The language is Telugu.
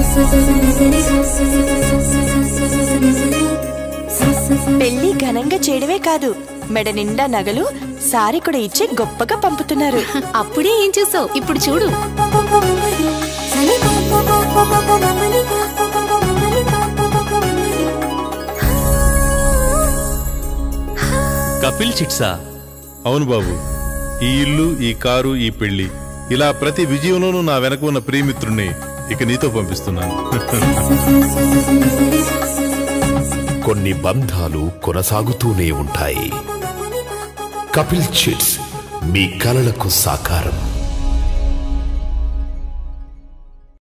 పెళ్లి ఘనంగా చేయడమే కాదు మెడ నిండా నగలు సారీ కూడా ఇచ్చి గొప్పగా పంపుతున్నారు అప్పుడే ఏం చూసావు ఇప్పుడు చూడు కపిల్ చిట్సా అవును బాబు ఈ ఇల్లు ఈ కారు ఈ పెళ్లి ఇలా ప్రతి విజయంలోనూ నా వెనక ఉన్న ప్రియమిత్రుణ్ణి ఇక నీతో పంపిస్తున్నాను కొన్ని బంధాలు కొనసాగుతూనే ఉంటాయి కపిల్ చిట్స్ మీ కలలకు సాకారం